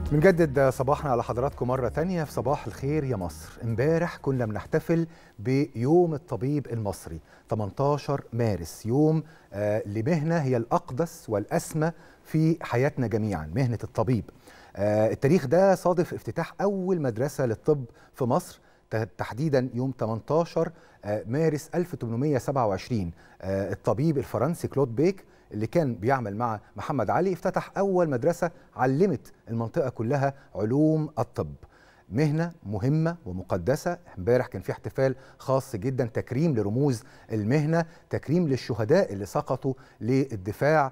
بنجدد صباحنا على حضراتكم مرة تانية في صباح الخير يا مصر امبارح كنا بنحتفل بيوم الطبيب المصري 18 مارس يوم آه لمهنة هي الأقدس والأسمى في حياتنا جميعا مهنة الطبيب آه التاريخ ده صادف افتتاح أول مدرسة للطب في مصر تحديدا يوم 18 آه مارس 1827 آه الطبيب الفرنسي كلود بيك اللي كان بيعمل مع محمد علي افتتح أول مدرسة علمت المنطقة كلها علوم الطب مهنة مهمة ومقدسة امبارح كان في احتفال خاص جدا تكريم لرموز المهنة تكريم للشهداء اللي سقطوا للدفاع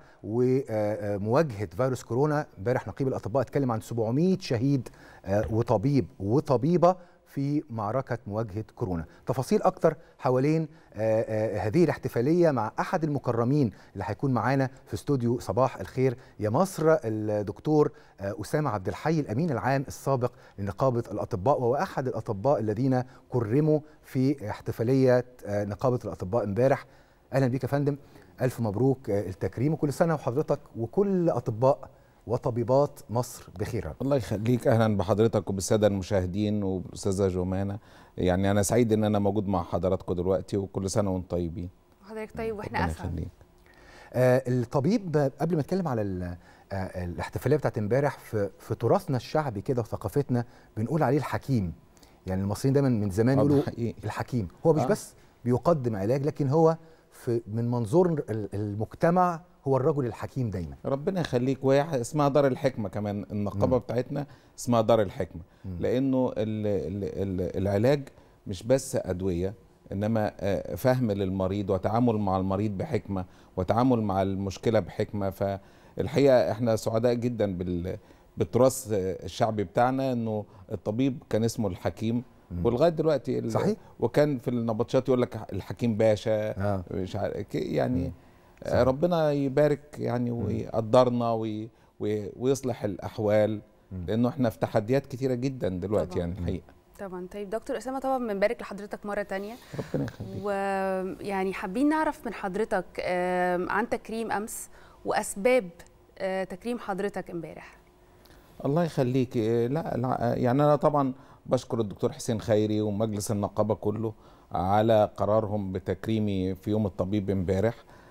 ومواجهة فيروس كورونا امبارح نقيب الأطباء اتكلم عن 700 شهيد وطبيب وطبيبة في معركة مواجهة كورونا تفاصيل أكتر حوالين آآ آآ هذه الاحتفالية مع أحد المكرمين اللي هيكون معانا في استوديو صباح الخير يا مصر الدكتور أسامة عبد الحي الأمين العام السابق لنقابة الأطباء وهو أحد الأطباء الذين كرموا في احتفالية نقابة الأطباء امبارح أهلا بك يا فندم ألف مبروك التكريم وكل سنة وحضرتك وكل أطباء وطبيبات مصر بخير الله يخليك اهلا بحضرتك وبالساده المشاهدين وبالاستاذه جمانه يعني انا سعيد ان انا موجود مع حضراتكم دلوقتي وكل سنه وانتم طيبين حضرتك طيب واحنا اسعد آه الطبيب قبل ما اتكلم على آه الاحتفاليه بتاعت امبارح في في تراثنا الشعبي كده وثقافتنا بنقول عليه الحكيم يعني المصريين دايما من زمان يقولوا الحكيم هو مش آه. بس بيقدم علاج لكن هو في من منظور المجتمع هو الرجل الحكيم دايما ربنا يخليك وهي اسمها دار الحكمه كمان النقابه بتاعتنا اسمها دار الحكمه مم. لانه ال ال ال العلاج مش بس ادويه انما فهم للمريض وتعامل مع المريض بحكمه وتعامل مع المشكله بحكمه فالحقيقه احنا سعداء جدا بال بالتراث الشعبي بتاعنا انه الطبيب كان اسمه الحكيم ولغايه دلوقتي صحيح وكان في النبطشات يقول لك الحكيم باشا آه. مش عارف يعني مم. صحيح. ربنا يبارك يعني ويقدرنا وي ويصلح الاحوال لانه احنا في تحديات كتيره جدا دلوقتي طبعا. يعني الحقيقه طبعا طيب دكتور اسامه طبعا بنبارك لحضرتك مره تانية ربنا يخليك ويعني حابين نعرف من حضرتك عن تكريم امس واسباب تكريم حضرتك امبارح الله يخليك لا, لا يعني انا طبعا بشكر الدكتور حسين خيري ومجلس النقابه كله على قرارهم بتكريمي في يوم الطبيب امبارح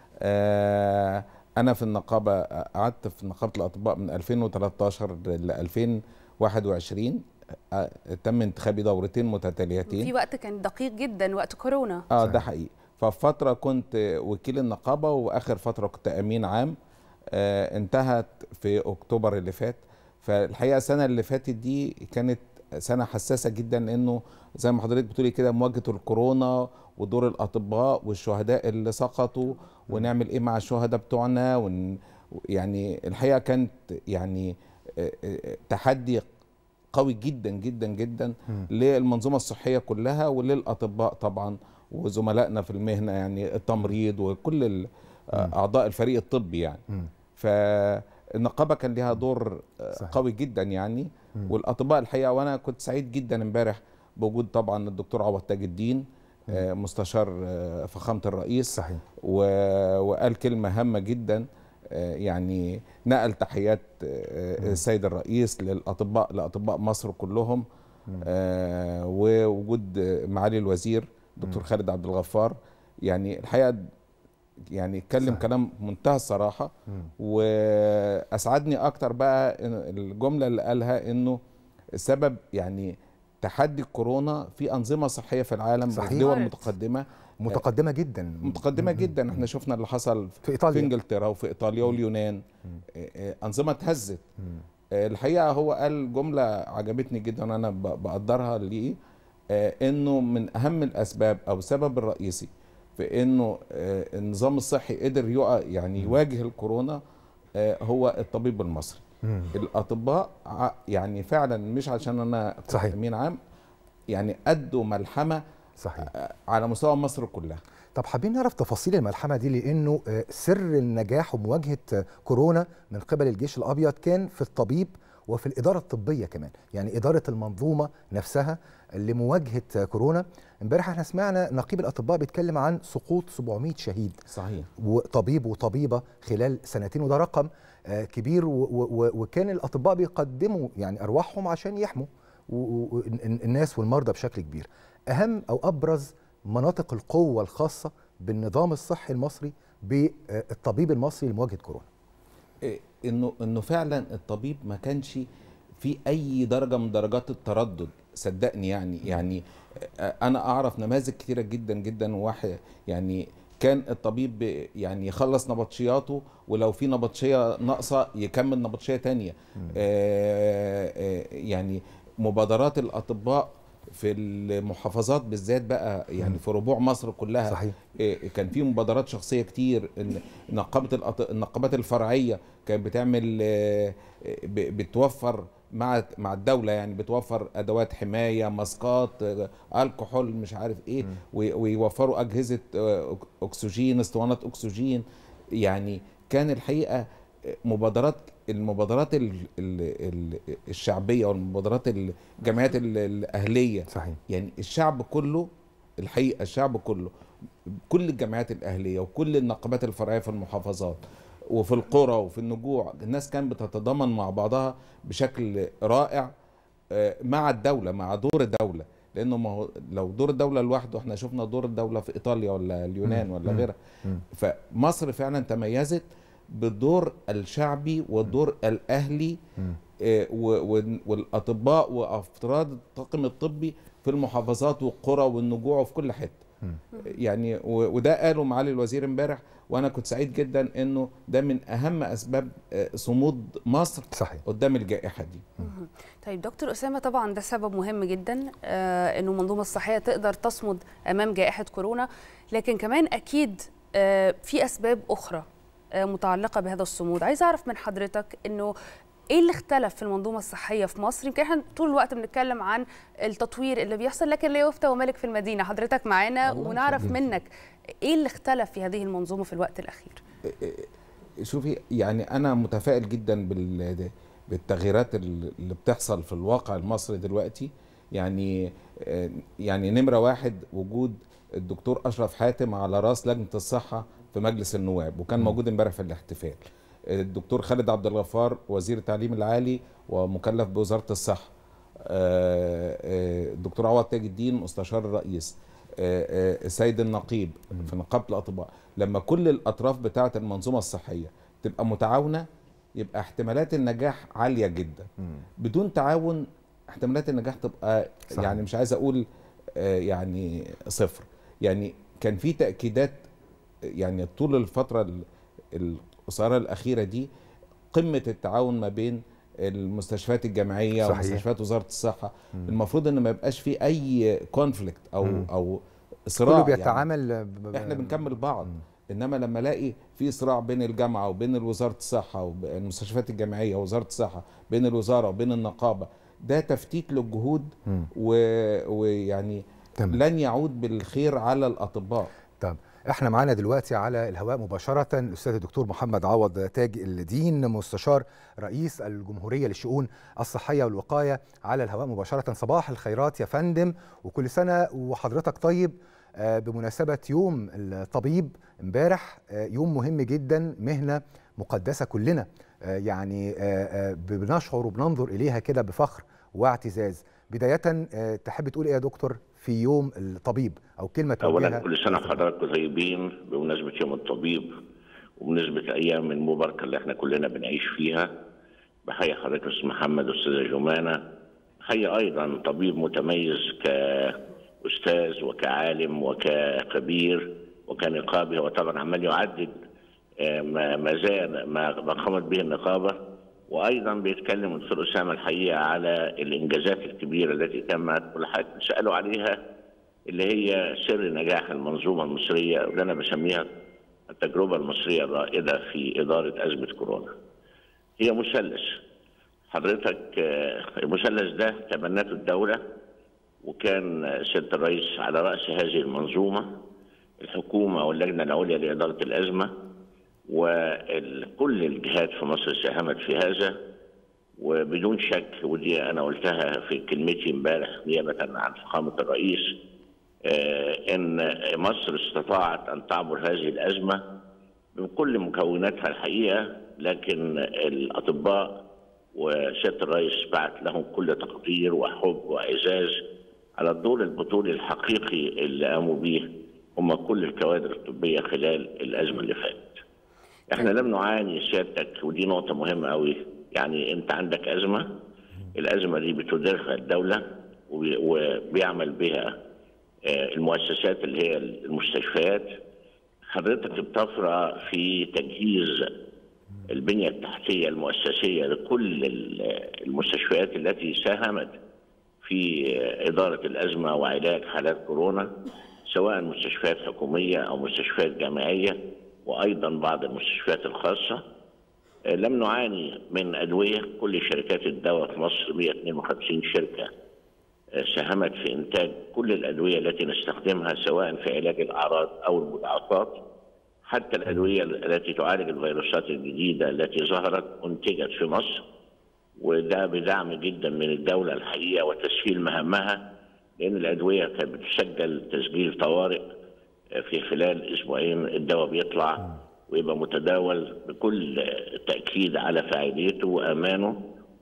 آه انا في النقابه قعدت في نقابه الاطباء من 2013 ل 2021 آه تم انتخابي دورتين متتاليتين في وقت كان دقيق جدا وقت كورونا اه ده حقيقي ففي فتره كنت وكيل النقابه واخر فتره كنت امين عام آه انتهت في اكتوبر اللي فات فالحقيقه السنه اللي فاتت دي كانت سنه حساسه جدا لانه زي ما حضرتك بتقولي كده مواجهه الكورونا ودور الاطباء والشهداء اللي سقطوا ونعمل ايه مع الشهداء بتوعنا ون يعني الحقيقه كانت يعني تحدي قوي جدا جدا جدا للمنظومه الصحيه كلها وللاطباء طبعا وزملائنا في المهنه يعني التمريض وكل اعضاء الفريق الطبي يعني فالنقابه كان لها دور صحيح. قوي جدا يعني والاطباء الحقيقه وانا كنت سعيد جدا امبارح بوجود طبعا الدكتور عوض تاج الدين مستشار فخامه الرئيس صحيح وقال كلمه هامه جدا يعني نقل تحيات السيد الرئيس للاطباء لاطباء مصر كلهم ووجود معالي الوزير دكتور خالد عبد الغفار يعني الحقيقه يعني اتكلم كلام منتهى الصراحه واسعدني اكتر بقى الجمله اللي قالها انه السبب يعني تحدي الكورونا في انظمه صحيه في العالم صحيح. في دول متقدمه متقدمه جدا متقدمه جدا احنا شفنا اللي حصل في ايطاليا في انجلترا وفي ايطاليا واليونان انظمه اتهزت الحقيقه هو قال جمله عجبتني جدا انا بقدرها ليه انه من اهم الاسباب او السبب الرئيسي في انه النظام الصحي قدر يقع يعني يواجه الكورونا هو الطبيب المصري مم. الاطباء يعني فعلا مش عشان انا صحيح امين عام يعني ادوا ملحمه صحيح على مستوى مصر كلها طب حابين نعرف تفاصيل الملحمه دي لانه سر النجاح ومواجهه كورونا من قبل الجيش الابيض كان في الطبيب وفي الاداره الطبيه كمان يعني اداره المنظومه نفسها لمواجهه كورونا امبارح احنا سمعنا نقيب الاطباء بيتكلم عن سقوط 700 شهيد صحيح وطبيب وطبيبه خلال سنتين وده رقم آه، كبير و- و- وكان الاطباء بيقدموا يعني ارواحهم عشان يحموا و- و- ال- الناس والمرضى بشكل كبير اهم او ابرز مناطق القوه الخاصه بالنظام الصحي المصري بالطبيب المصري لمواجهه كورونا إيه، انه انه فعلا الطبيب ما كانش في اي درجه من درجات التردد صدقني يعني يعني آه، انا اعرف نماذج كتيره جدا جدا واحد يعني كان الطبيب ب- يعني يخلص نبطشياته ولو في نبطشيه ناقصه يكمل نبطشيه تانية آه، آه، يعني مبادرات الاطباء في المحافظات بالذات بقى يعني في ربوع مصر كلها صحيح إيه، كان في مبادرات شخصيه كتير إن نقابه الأط- النقابات الفرعيه كانت بتعمل آه، ب- بتوفر مع مع الدوله يعني بتوفر ادوات حمايه ماسكات آه، الكحول مش عارف ايه وي- ويوفروا اجهزه آه، أك- اكسجين اسطوانات اكسجين يعني كان الحقيقه مبادرات المبادرات ال ال ال الشعبيه والمبادرات الجمعيات ال- الاهليه صحيح يعني الشعب كله الحقيقه الشعب كله كل الجمعيات الاهليه وكل النقابات الفرعيه في المحافظات وفي القرى وفي النجوع الناس كانت بتتضامن مع بعضها بشكل رائع آه، مع الدوله مع دور الدوله لانه ما هو لو دور الدوله لوحده احنا شفنا دور الدوله في ايطاليا ولا اليونان مم. ولا مم. غيرها مم. فمصر فعلا تميزت بالدور الشعبي والدور الاهلي مم. آه، و- و- والاطباء وافراد الطاقم الطبي في المحافظات والقرى والنجوع وفي كل حته مم. يعني و- وده قاله معالي الوزير امبارح وانا كنت سعيد جدا انه ده من اهم اسباب آه، صمود مصر صحيح قدام الجائحه دي مهم. طيب دكتور أسامة طبعا ده سبب مهم جدا آه انه المنظومة الصحية تقدر تصمد امام جائحة كورونا لكن كمان اكيد آه في اسباب اخرى آه متعلقة بهذا الصمود عايز اعرف من حضرتك انه ايه اللي اختلف في المنظومة الصحية في مصر يمكن احنا طول الوقت بنتكلم عن التطوير اللي بيحصل لكن لا يفتى وملك في المدينة حضرتك معانا الله ونعرف يخليك. منك ايه اللي اختلف في هذه المنظومة في الوقت الاخير شوفي يعني انا متفائل جدا بال بالتغييرات اللي بتحصل في الواقع المصري دلوقتي يعني آه، يعني نمره واحد وجود الدكتور اشرف حاتم على راس لجنه الصحه في مجلس النواب وكان مم. موجود امبارح في الاحتفال الدكتور خالد عبد الغفار وزير التعليم العالي ومكلف بوزاره الصحه آه، آه، الدكتور عوض تاج الدين مستشار الرئيس آه، آه، السيد النقيب في نقابه الاطباء لما كل الاطراف بتاعه المنظومه الصحيه تبقى متعاونه يبقى احتمالات النجاح عاليه جدا مم. بدون تعاون احتمالات النجاح تبقى صحيح. يعني مش عايز اقول آه، يعني صفر يعني كان في تاكيدات يعني طول الفتره ال- القصيره الاخيره دي قمه التعاون ما بين المستشفيات الجامعيه صحيح. ومستشفيات وزاره الصحه مم. المفروض ان ما يبقاش في اي كونفليكت او مم. او صراع كله يعني. بيتعامل ب- احنا بنكمل بعض مم. انما لما الاقي في صراع بين الجامعه وبين وزاره الصحه والمستشفيات الجامعيه ووزاره الصحه بين الوزاره وبين النقابه ده تفتيت للجهود مم. و- ويعني تمام لن يعود بالخير على الاطباء طب احنا معانا دلوقتي على الهواء مباشرة الأستاذ الدكتور محمد عوض تاج الدين مستشار رئيس الجمهورية للشؤون الصحية والوقاية على الهواء مباشرة صباح الخيرات يا فندم وكل سنة وحضرتك طيب آه، بمناسبة يوم الطبيب امبارح آه، يوم مهم جدا مهنة مقدسة كلنا آه، يعني آه، آه، بنشعر وبننظر إليها كده بفخر واعتزاز بداية آه، تحب تقول إيه يا دكتور في يوم الطبيب أو كلمة اولا توجهها كل سنه وحضراتكم طيبين بمناسبه يوم الطبيب وبمناسبه ايام المباركه اللي احنا كلنا بنعيش فيها بحيي حضرتك استاذ محمد واستاذه جمانه بحيي ايضا طبيب متميز كاستاذ وكعالم وكخبير وكنقابي هو طبعا عمال يعدد آه، ما ما زال ما ما قامت به النقابه وايضا بيتكلم الدكتور اسامه الحقيقه على الانجازات الكبيره التي تمت والحاجات اللي سالوا عليها اللي هي سر نجاح المنظومه المصريه اللي انا بسميها التجربه المصريه الرائده في اداره ازمه كورونا. هي مثلث حضرتك آه، المثلث ده تبنته الدوله وكان سياده الرئيس على راس هذه المنظومه الحكومه واللجنه العليا لاداره الازمه وكل الجهات في مصر ساهمت في هذا وبدون شك ودي انا قلتها في كلمتي امبارح نيابه عن فخامه الرئيس آه، ان مصر استطاعت ان تعبر هذه الازمه بكل مكوناتها الحقيقه لكن الاطباء وسياده الرئيس بعت لهم كل تقدير وحب واعزاز على الدور البطولي الحقيقي اللي قاموا به هم كل الكوادر الطبيه خلال الازمه اللي فاتت. احنا لم نعاني سيادتك ودي نقطه مهمه قوي يعني انت عندك ازمه الازمه دي بتديرها الدوله وبي- وبيعمل بها آه، المؤسسات اللي هي المستشفيات حضرتك بتفرع في تجهيز البنيه التحتيه المؤسسيه لكل ال- المستشفيات التي ساهمت في اداره الازمه وعلاج حالات كورونا سواء مستشفيات حكوميه او مستشفيات جامعيه وايضا بعض المستشفيات الخاصه آه، لم نعاني من ادويه كل شركات الدواء في مصر 152 شركه آه، ساهمت في انتاج كل الادويه التي نستخدمها سواء في علاج الاعراض او المضاعفات حتى الادويه التي تعالج الفيروسات الجديده التي ظهرت انتجت في مصر وده بدعم جدا من الدوله الحقيقه وتسهيل مهامها لان الادويه كانت بتسجل تسجيل طوارئ في خلال اسبوعين الدواء بيطلع ويبقى متداول بكل تاكيد على فاعليته وامانه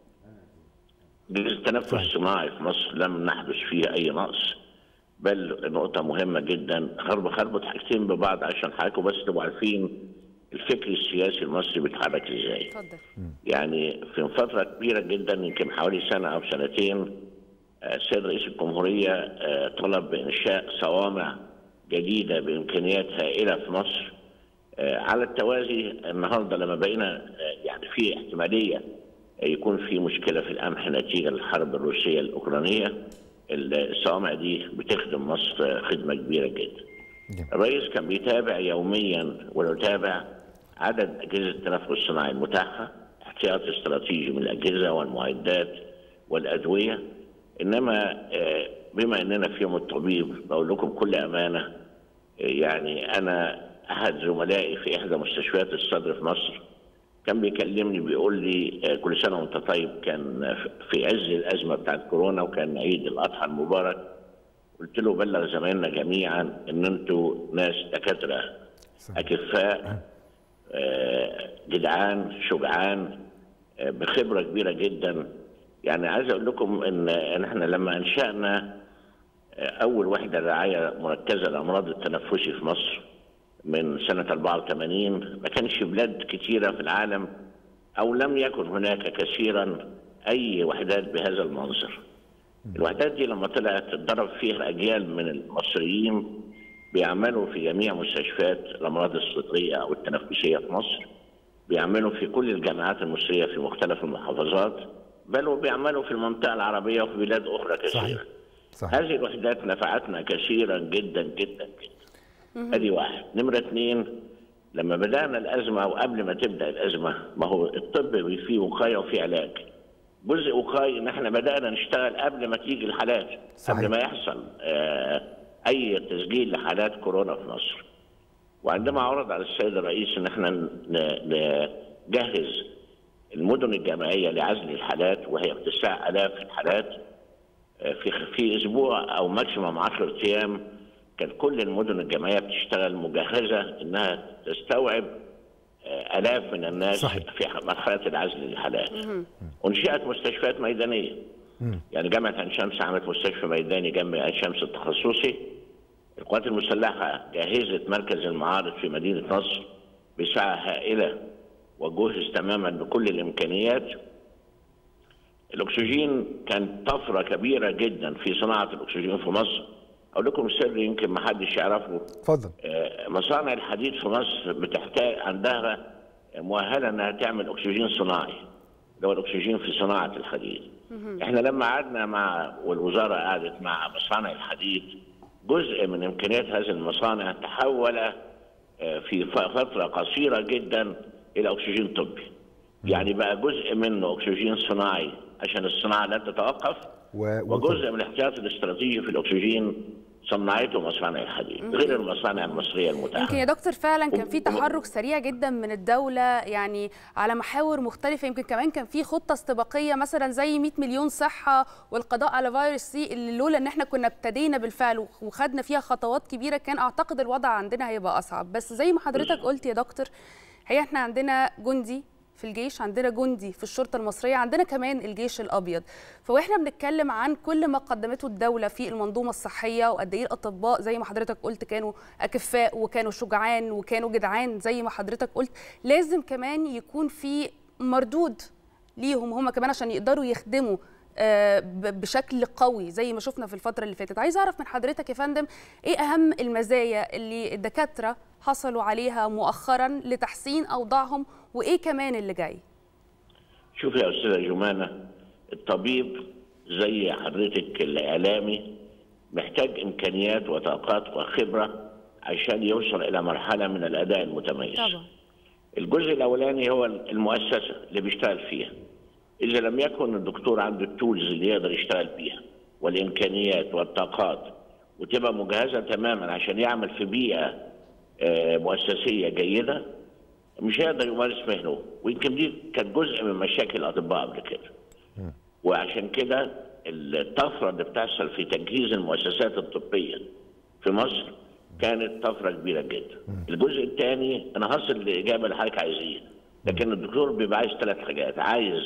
جهاز التنفس الصناعي في مصر لم نحدث فيه اي نقص بل نقطه مهمه جدا خرب خربط حاجتين ببعض عشان حضراتكم بس تبقوا عارفين الفكر السياسي المصري بيتحرك ازاي اتفضل يعني في فترة كبيرة جدا يمكن حوالي سنة أو سنتين آه، السيد رئيس الجمهورية آه، طلب بإنشاء صوامع جديدة بإمكانيات هائلة في مصر آه، على التوازي النهاردة لما بقينا آه، يعني في احتمالية آه، يكون في مشكلة في القمح نتيجة للحرب الروسية الأوكرانية الصوامع دي بتخدم مصر آه، خدمة كبيرة جدا جميل. الرئيس كان بيتابع يوميا ويتابع عدد اجهزه التنفس الصناعي المتاحه احتياط استراتيجي من الاجهزه والمعدات والادويه انما آه، بما اننا في يوم الطبيب بقول لكم بكل امانه آه، يعني انا احد زملائي في احدى مستشفيات الصدر في مصر كان بيكلمني بيقول لي آه، كل سنه وانت طيب كان في عز الازمه بتاعت كورونا وكان عيد الاضحى المبارك قلت له بلغ زمايلنا جميعا ان انتوا ناس دكاتره صحيح. اكفاء آه، جدعان شجعان آه، بخبره كبيره جدا يعني عايز اقول لكم ان ان احنا لما انشانا آه، اول وحده رعايه مركزه للامراض التنفسي في مصر من سنه 84 ما كانش بلاد كثيره في العالم او لم يكن هناك كثيرا اي وحدات بهذا المنظر. الوحدات دي لما طلعت اتدرب فيها اجيال من المصريين بيعملوا في جميع مستشفيات الامراض الصدريه او التنفسيه في مصر بيعملوا في كل الجامعات المصريه في مختلف المحافظات بل وبيعملوا في المنطقه العربيه وفي بلاد اخرى كثيره. صحيح صحيح هذه الوحدات نفعتنا كثيرا جدا جدا جدا. ادي واحد، نمره اثنين لما بدانا الازمه وقبل ما تبدا الازمه ما هو الطب فيه وقايه وفيه علاج. جزء وقايه ان احنا بدانا نشتغل قبل ما تيجي الحالات صحيح. قبل ما يحصل آه اي تسجيل لحالات كورونا في مصر. وعندما عرض على السيد الرئيس ان احنا ن- نجهز المدن الجامعيه لعزل الحالات وهي بتسع الاف الحالات في في اسبوع او ماكسيموم 10 ايام كان كل المدن الجامعيه بتشتغل مجهزه انها تستوعب آه، الاف من الناس صحيح. في مرحله العزل للحالات. انشئت مستشفيات ميدانيه. يعني جامعه عين شمس عملت مستشفى ميداني جنب عين شمس التخصصي. القوات المسلحه جهزت مركز المعارض في مدينه نصر بسعه هائله وجهز تماما بكل الامكانيات الاكسجين كان طفره كبيره جدا في صناعه الاكسجين في مصر اقول لكم سر يمكن ما حدش يعرفه اتفضل آه، مصانع الحديد في مصر بتحتاج عندها مؤهله انها تعمل اكسجين صناعي اللي هو الاكسجين في صناعه الحديد احنا لما قعدنا مع والوزاره قعدت مع مصانع الحديد جزء من امكانيات هذه المصانع تحول آه، في ف- فتره قصيره جدا الى اكسجين طبي يعني بقى جزء منه اكسجين صناعي عشان الصناعه لا تتوقف و... وجزء من الاحتياط الاستراتيجي في الاكسجين صنعته مصانع الحديد غير المصانع المصريه المتاحه يمكن يا دكتور فعلا كان في تحرك سريع جدا من الدولة يعني على محاور مختلفة يمكن كمان كان في خطة استباقية مثلا زي 100 مليون صحة والقضاء على فيروس سي اللي لولا ان احنا كنا ابتدينا بالفعل وخدنا فيها خطوات كبيرة كان اعتقد الوضع عندنا هيبقى اصعب بس زي ما حضرتك قلت يا دكتور هي احنا عندنا جندي في الجيش عندنا جندي في الشرطه المصريه عندنا كمان الجيش الابيض فاحنا بنتكلم عن كل ما قدمته الدوله في المنظومه الصحيه وقد ايه الاطباء زي ما حضرتك قلت كانوا اكفاء وكانوا شجعان وكانوا جدعان زي ما حضرتك قلت لازم كمان يكون في مردود ليهم هم كمان عشان يقدروا يخدموا بشكل قوي زي ما شفنا في الفتره اللي فاتت عايز اعرف من حضرتك يا فندم ايه اهم المزايا اللي الدكاتره حصلوا عليها مؤخرا لتحسين اوضاعهم وايه كمان اللي جاي شوف يا استاذه جمانه الطبيب زي حضرتك الاعلامي محتاج امكانيات وطاقات وخبره عشان يوصل الى مرحله من الاداء المتميز طبعا الجزء الاولاني هو المؤسسه اللي بيشتغل فيها اذا لم يكن الدكتور عنده التولز اللي يقدر يشتغل بيها والامكانيات والطاقات وتبقى مجهزه تماما عشان يعمل في بيئه مؤسسيه جيده مش هيقدر يمارس مهنه ويمكن دي كانت جزء من مشاكل الاطباء قبل كده وعشان كده الطفره اللي بتحصل في تجهيز المؤسسات الطبيه في مصر كانت طفره كبيره جدا الجزء الثاني انا هصل لاجابه اللي حضرتك عايزين لكن الدكتور بيبقى عايز ثلاث حاجات عايز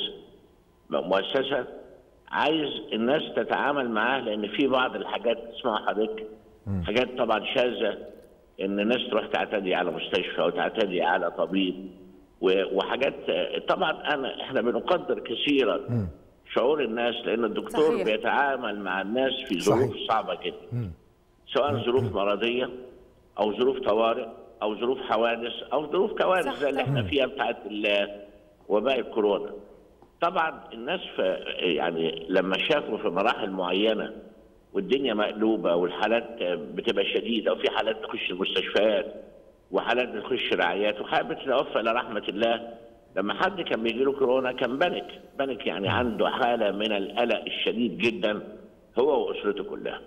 مؤسسه عايز الناس تتعامل معاه لان في بعض الحاجات اسمها حضرتك حاجات طبعا شاذه ان الناس تروح تعتدي على مستشفى او تعتدي على طبيب وحاجات طبعا انا احنا بنقدر كثيرا شعور الناس لان الدكتور صحيح. بيتعامل مع الناس في ظروف صحيح. صعبه جدا سواء ظروف مرضيه او ظروف طوارئ او ظروف حوادث او ظروف صح كوارث زي اللي احنا طبعاً. فيها بتاعت ال- وباء الكورونا طبعا الناس في يعني لما شافوا في مراحل معينه والدنيا مقلوبه والحالات بتبقى شديده وفي حالات تخش المستشفيات وحالات بتخش رعايات وحالات بتتوفى الى رحمه الله لما حد كان بيجي له كورونا كان بنك بنك يعني عنده حاله من القلق الشديد جدا هو واسرته كلها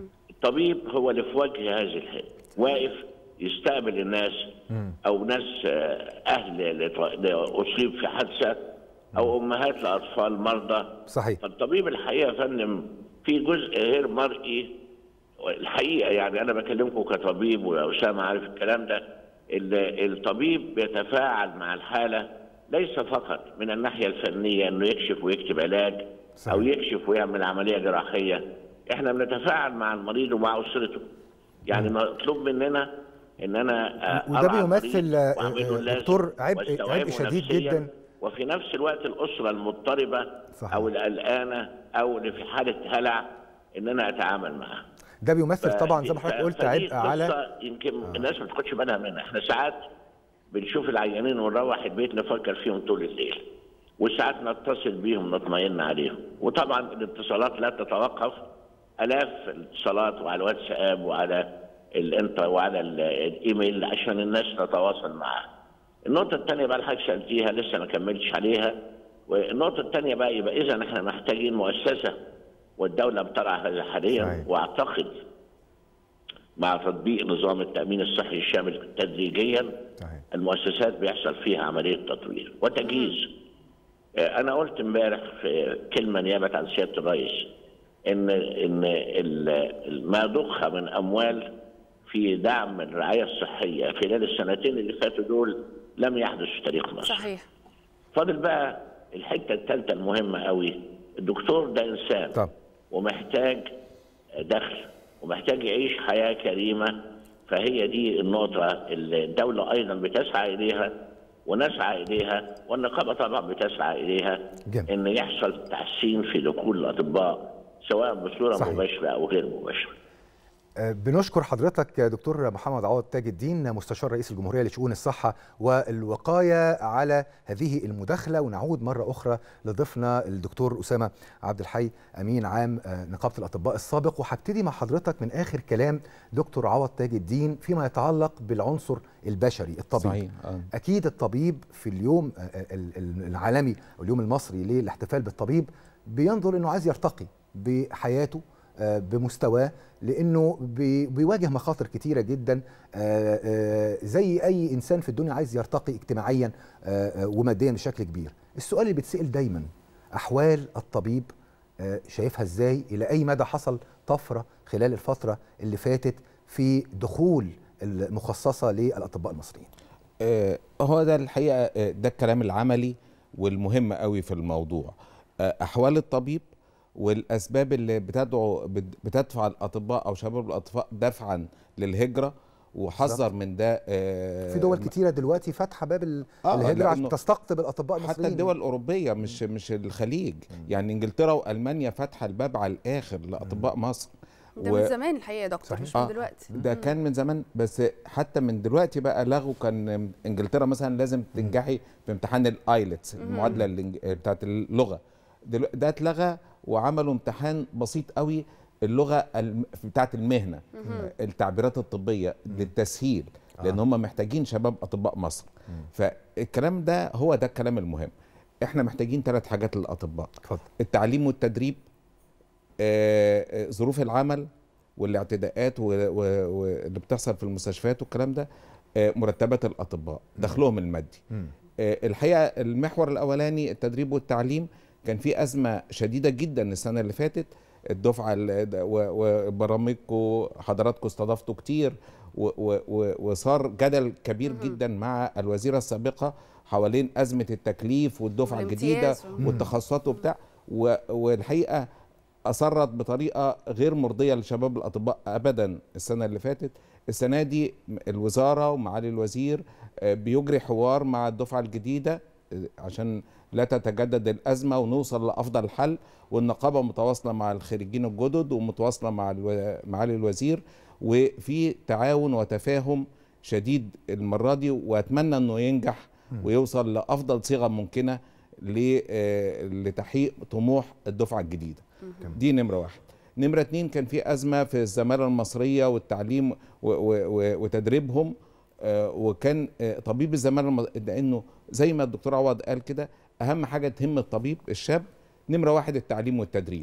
الطبيب هو اللي في وجه هذه الحاله واقف يستقبل الناس او ناس آه، اهل لط- لاصيب في حادثه او امهات لاطفال مرضى صحيح فالطبيب الحقيقه يا فندم في جزء غير مرئي الحقيقه يعني انا بكلمكم كطبيب واسامه عارف الكلام ده ال- الطبيب بيتفاعل مع الحاله ليس فقط من الناحيه الفنيه انه يكشف ويكتب علاج صحيح. او يكشف ويعمل عمليه جراحيه احنا بنتفاعل مع المريض ومع اسرته يعني مطلوب مننا ان انا آه، وده أرعى بيمثل، المريض آه، وأعمل له آه، اللازم دكتور عبء- واستوعبه عبء شديد نفسياً جداً. وفي نفس الوقت الاسره المضطربه صحيح. او القلقانه او اللي في حاله هلع ان انا اتعامل معاها ده بيمثل طبعا زي ما ف- حضرتك قلت فدي عبء على قصة يمكن الناس ما تاخدش بالها منها احنا ساعات بنشوف العيانين ونروح البيت نفكر فيهم طول الليل وساعات نتصل بيهم نطمئن عليهم وطبعا الاتصالات لا تتوقف الاف الاتصالات وعلى الواتساب وعلى الانت وعلى ال- الايميل عشان الناس تتواصل معاها النقطة الثانية بقى اللي حضرتك سألتيها لسه ما كملتش عليها والنقطة الثانية بقى يبقى إذا احنا محتاجين مؤسسة والدولة بترعى هذا حاليا صحيح. واعتقد مع تطبيق نظام التأمين الصحي الشامل تدريجيا صحيح. المؤسسات بيحصل فيها عملية تطوير وتجهيز آه، أنا قلت امبارح في كلمة نيابة عن سيادة الرئيس إن إن ال- ال- ما ضخ من أموال في دعم الرعاية الصحية خلال السنتين اللي فاتوا دول لم يحدث في تاريخ مصر. صحيح فاضل بقى الحته الثالثه المهمه قوي الدكتور ده انسان طب. ومحتاج دخل ومحتاج يعيش حياه كريمه فهي دي النقطه اللي الدوله ايضا بتسعى اليها ونسعى اليها والنقابه طبعا بتسعى اليها جميل. ان يحصل تحسين في دخول الاطباء سواء بصوره صحيح. مباشره او غير مباشره آه، بنشكر حضرتك يا دكتور محمد عوض تاج الدين مستشار رئيس الجمهورية لشؤون الصحة والوقاية على هذه المداخلة ونعود مرة أخرى لضيفنا الدكتور أسامة عبد الحي أمين عام آه، نقابة الأطباء السابق وهبتدي مع حضرتك من آخر كلام دكتور عوض تاج الدين فيما يتعلق بالعنصر البشري الطبيب صحيح آه. اكيد الطبيب في اليوم آه، ال- ال- العالمي او اليوم المصري للاحتفال بالطبيب بينظر انه عايز يرتقي بحياته آه، بمستواه لانه بي- بيواجه مخاطر كتيره جدا آه، آه، زي اي انسان في الدنيا عايز يرتقي اجتماعيا آه، آه، وماديا بشكل كبير السؤال اللي بيتسال دايما احوال الطبيب آه، شايفها ازاي الى اي مدى حصل طفره خلال الفتره اللي فاتت في دخول المخصصه للاطباء المصريين آه، هو ده الحقيقه آه، ده الكلام العملي والمهم قوي في الموضوع آه، احوال الطبيب والاسباب اللي بتدعو بت- بتدفع الاطباء او شباب الاطباء دفعا للهجره وحذر بالظبط. من ده آه، في دول الم- كتيره دلوقتي فاتحه باب ال- آه، الهجره عشان لأنه تستقطب الاطباء المصريين حتى الدول الاوروبيه مش مش الخليج يعني انجلترا والمانيا فاتحه الباب على الاخر لاطباء مصر ده من زمان الحقيقه يا دكتور صحيح. مش من آه، دلوقتي ده كان من زمان بس حتى من دلوقتي بقى لغوا كان انجلترا مثلا لازم تنجحي في امتحان الايلتس المعادله الإنج- بتاعت اللغه دلو- ده اتلغى وعملوا امتحان بسيط قوي اللغه الم- بتاعت المهنه التعبيرات الطبيه للتسهيل لان هم محتاجين شباب اطباء مصر فالكلام ده هو ده الكلام المهم احنا محتاجين ثلاث حاجات للاطباء اتفضل التعليم والتدريب آه، آه، ظروف العمل والاعتداءات و- و- واللي بتحصل في المستشفيات والكلام ده آه، مرتبات الاطباء دخلهم المادي مم. آه، الحقيقه المحور الاولاني التدريب والتعليم كان في ازمه شديده جدا السنه اللي فاتت الدفعه ال- و- وبرامجكم حضراتكم استضفتوا كتير و- و- و- وصار جدل كبير جدا مع الوزيره السابقه حوالين ازمه التكليف والدفعه الجديده والامتياز. والتخصصات وبتاع و- والحقيقه اصرت بطريقه غير مرضيه لشباب الاطباء ابدا السنه اللي فاتت السنه دي الوزاره ومعالي الوزير آه، بيجري حوار مع الدفعه الجديده آه، عشان لا تتجدد الازمه ونوصل لافضل حل والنقابه متواصله مع الخريجين الجدد ومتواصله مع الو- معالي الوزير وفي تعاون وتفاهم شديد المره دي واتمنى انه ينجح ويوصل لافضل صيغه ممكنه ل- آه، لتحقيق طموح الدفعه الجديده دي نمره واحد نمره اتنين كان في ازمه في الزماله المصريه والتعليم و و و وتدريبهم آه، وكان آه، طبيب الزماله الم... لانه زي ما الدكتور عوض قال كده اهم حاجه تهم الطبيب الشاب نمره واحد التعليم والتدريب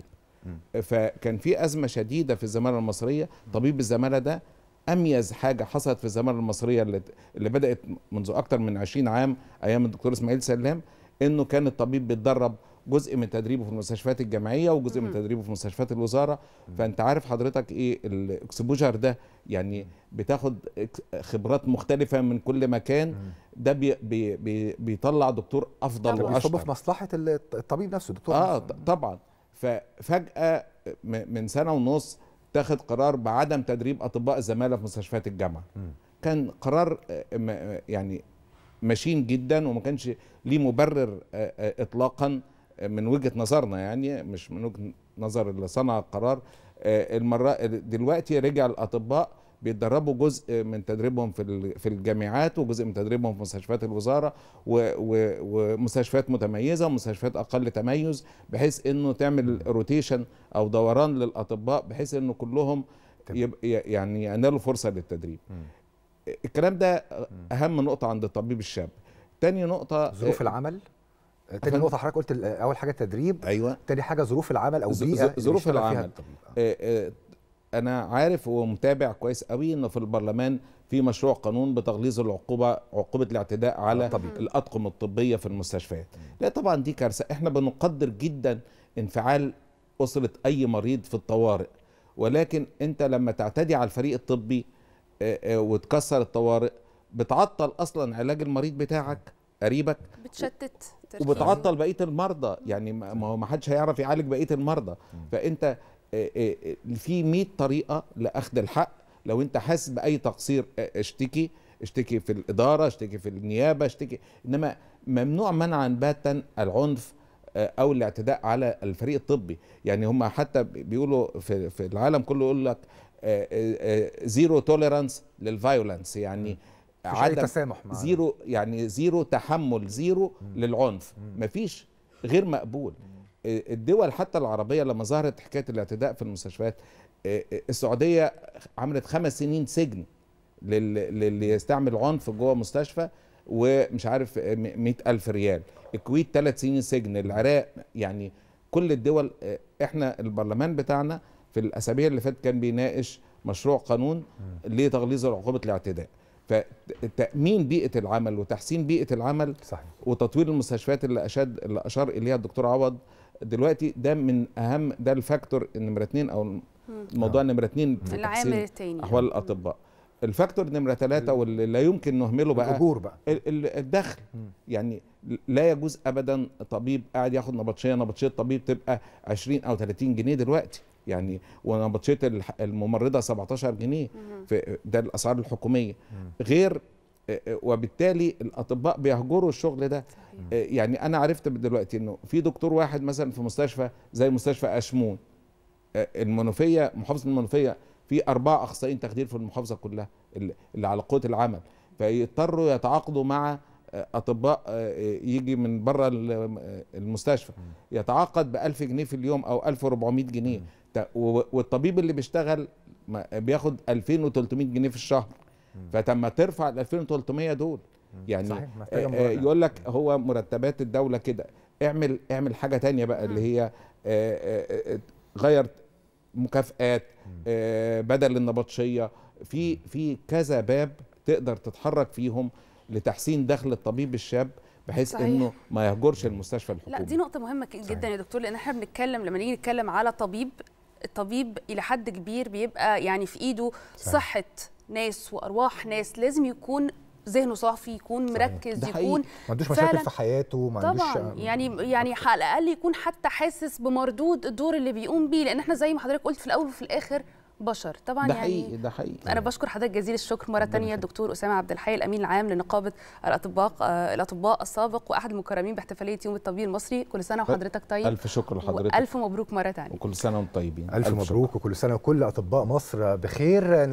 فكان في ازمه شديده في الزماله المصريه طبيب الزماله ده اميز حاجه حصلت في الزماله المصريه اللي, اللي بدات منذ اكتر من 20 عام ايام الدكتور اسماعيل سلام انه كان الطبيب بيتدرب جزء من تدريبه في المستشفيات الجامعيه وجزء من تدريبه في مستشفيات الوزاره فانت عارف حضرتك ايه الاكسبوجر ده يعني بتاخد إكس- خبرات مختلفه من كل مكان ده بي بي بي بيطلع دكتور افضل طبعاً. بيصب واشطر في مصلحه الطبيب نفسه الدكتور اه نفسه. ط- طبعا ففجاه م- من سنه ونص اتخذ قرار بعدم تدريب اطباء الزماله في مستشفيات الجامعه كان قرار آه، م- يعني ماشين جدا وما كانش ليه مبرر آه، آه، اطلاقا آه، من وجهه نظرنا يعني مش من وجهه نظر اللي صنع القرار آه، المره دلوقتي رجع الاطباء بيتدربوا جزء من تدريبهم في ال- في الجامعات وجزء من تدريبهم في مستشفيات الوزاره و- و- ومستشفيات متميزه ومستشفيات اقل تميز بحيث انه تعمل روتيشن او دوران للاطباء بحيث انه كلهم تمام. يب يعني ينالوا فرصه للتدريب الكلام ده اهم نقطه عند الطبيب الشاب تاني نقطه ظروف العمل تاني أفندم؟ نقطه حضرتك قلت ال- اول حاجه التدريب ايوه تاني حاجه ظروف العمل او ز- بيئه ز- اللي ظروف بيشتغل فيها العمل. الطبيب. آه، آه، انا عارف ومتابع كويس قوي انه في البرلمان في مشروع قانون بتغليظ العقوبه عقوبه الاعتداء على الطبيب. الاطقم الطبيه في المستشفيات لا طبعا دي كارثه احنا بنقدر جدا انفعال اسره اي مريض في الطوارئ ولكن انت لما تعتدي على الفريق الطبي آه، آه، وتكسر الطوارئ بتعطل اصلا علاج المريض بتاعك قريبك بتشتت تركيز. وبتعطل بقيه المرضى يعني ما ما هو ما حدش هيعرف يعالج بقيه المرضى فانت آه، آه، آه، في 100 طريقه لاخذ الحق لو انت حاسس باي تقصير آه، اشتكي اشتكي في الاداره اشتكي في النيابه اشتكي انما ممنوع منعا باتا العنف آه، او الاعتداء على الفريق الطبي يعني هم حتى بيقولوا في في العالم كله يقول لك زيرو توليرانس للفايولنس يعني مفيش اي تسامح مع زيرو يعني زيرو تحمل زيرو للعنف مفيش غير مقبول آه، الدول حتى العربيه لما ظهرت حكايه الاعتداء في المستشفيات آه، آه، السعوديه عملت خمس سنين سجن لل- للي يستعمل عنف جوه مستشفى ومش عارف آه، م- مئة ألف ريال الكويت ثلاث سنين سجن العراق يعني كل الدول آه، احنا البرلمان بتاعنا في الاسابيع اللي فاتت كان بيناقش مشروع قانون لتغليظ عقوبه الاعتداء فتامين بيئه العمل وتحسين بيئه العمل صحيح وتطوير المستشفيات اللي اشاد اللي اشار اليها الدكتور عوض دلوقتي ده من اهم ده الفاكتور نمره اتنين او الموضوع نمره اتنين في العامل تحسين الثاني احوال الاطباء الفاكتور نمره ثلاثة واللي لا يمكن نهمله بقى الاجور بقى ال- ال- الدخل مم. يعني لا يجوز ابدا طبيب قاعد ياخد نبطشيه نبطشيه طبيب تبقى 20 او 30 جنيه دلوقتي يعني ونبطشيه الح- الممرضه 17 جنيه في ده الاسعار الحكوميه غير آه، آه، وبالتالي الاطباء بيهجروا الشغل ده آه، يعني انا عرفت دلوقتي انه في دكتور واحد مثلا في مستشفى زي مستشفى اشمون آه، المنوفيه محافظه المنوفيه في اربع اخصائيين تخدير في المحافظه كلها اللي اللي على قوه العمل فيضطروا يتعاقدوا مع آه، اطباء آه، يجي من بره المستشفى يتعاقد ب 1000 جنيه في اليوم او 1400 جنيه ت- و- والطبيب اللي بيشتغل ما- بياخد 2300 جنيه في الشهر فتما ترفع ال 2300 دول يعني صحيح، محتاجة آه، آه، مراجعة. يقول لك هو مرتبات الدوله كده اعمل اعمل حاجه تانية بقى اللي هي آه، آه، آه، غير مكافآت آه، بدل النبطشيه في في كذا باب تقدر تتحرك فيهم لتحسين دخل الطبيب الشاب بحيث صحيح. انه ما يهجرش المستشفى لا الحكومي دي نقطة مهمة ك- جدا يا دكتور لأن احنا بنتكلم لما نيجي نتكلم على طبيب الطبيب إلى حد كبير بيبقى يعني في إيده صحيح. صحة ناس وأرواح ناس لازم يكون ذهنه صافي يكون صحيح. مركز ده حقيقي. يكون ما عندوش مشاكل فعلاً. في حياته ما عندوش طبعا يعني يعني على الاقل يكون حتى حاسس بمردود الدور اللي بيقوم بيه لان احنا زي ما حضرتك قلت في الاول وفي الاخر بشر طبعا ده يعني حقيقي ده حقيقي انا بشكر حضرتك جزيل الشكر مره تانية الدكتور اسامه عبد الحي الامين العام لنقابه الاطباء آه، الاطباء السابق واحد المكرمين باحتفاليه يوم الطبيب المصري كل سنه وحضرتك طيب الف شكر لحضرتك والف مبروك مره تانية وكل سنه وانتم طيبين ألف شكر. مبروك وكل سنة وكل أطباء مصر بخير